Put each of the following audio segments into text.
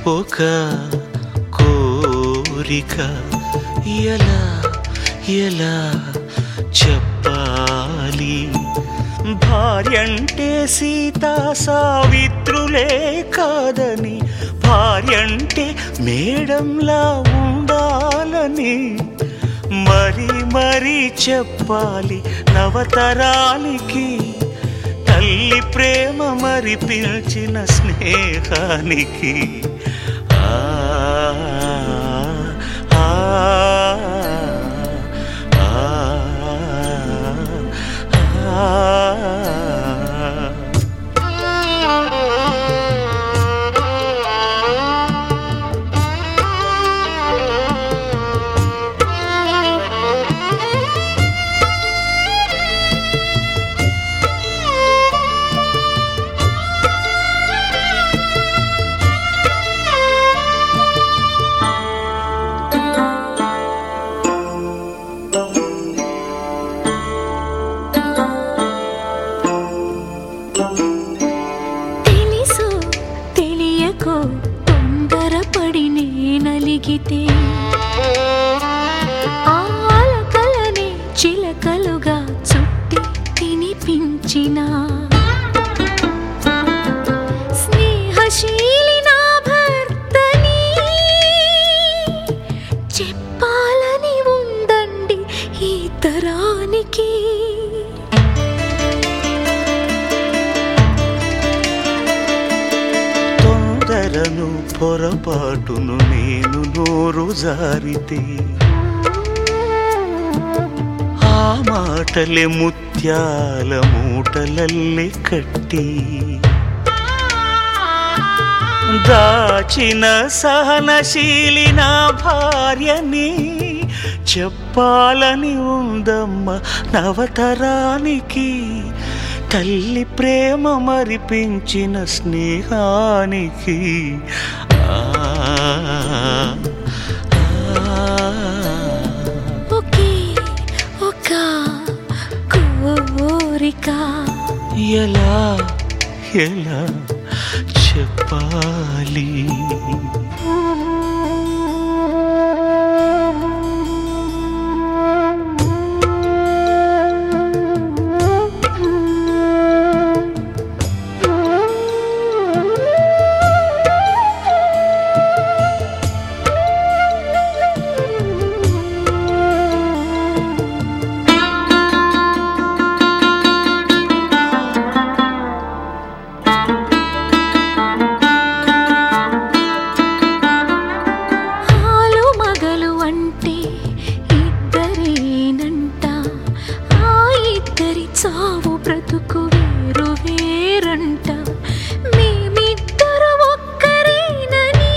ఒక కోరిక ఎలా ఎలా చెప్పాలి భార్యంటే సీతా సావిత్రులే కాదని భార్యంటే మేడంలా ఉండాలని మరి మరి చెప్పాలి నవతరానికి తల్లి ప్రేమ మరి పిలిచిన స్నేహానికి ఆ ఆ, ఆ, ఆ. తెలుసు తెలియకో తొందరపడి నేనలిగితే ఆలకలనే చిలకలుగా చుట్టి తినిపించిన స్నేహశీలి నా భర్తని చెప్పాలని ఉందండి ఈ తరానికి తొందరను పొరపాటును నేను నోరు జారితే ఆ మాటలే ముత్యాల మూటలల్లే కట్టి దాచిన సహనశీలి నా భార్యని చెప్పాలని ఉందమ్మ నవతరానికి తల్లి ప్రేమ మరిపించిన స్నేహానికి ఆ, ఆ, ఒకే ఒక కోరిక ఎలా ఎలా చెప్పాలి ఆలు మగలు అంటే ఇద్దరేనంట ఆ ఇద్దరి చావు బ్రతుకు వేరు వేరంట మేమిద్దరు ఒక్కరేనని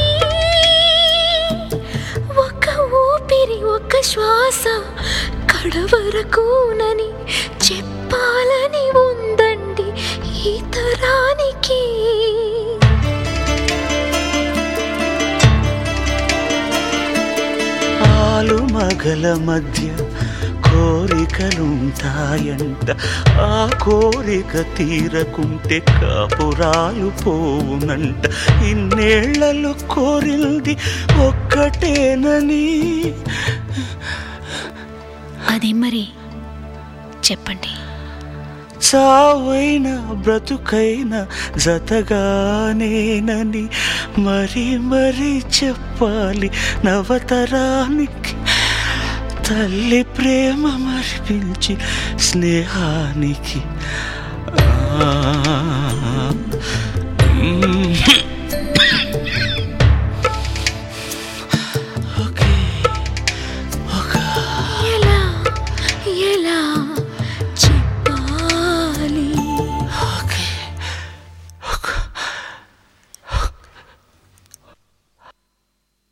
ఒక ఊపిరి ఒక శ్వాస కడవరకునని చెప్పాలని ఉందండి ఈ తరానికి ఆలు మగల మధ్య కోరికలుంటాయంట ఆ కోరిక తీరకుంటే కాపురాలు పోవునంట ఇన్నేళ్లలో కోరిల్ది ఒక్కటేనని అది మరి చెప్పండి చావైన బ్రతుకైన జతగానేనని మరి మరి చెప్పాలి నవతరానికి తల్లి ప్రేమ మరిపించి స్నేహానికి ఆ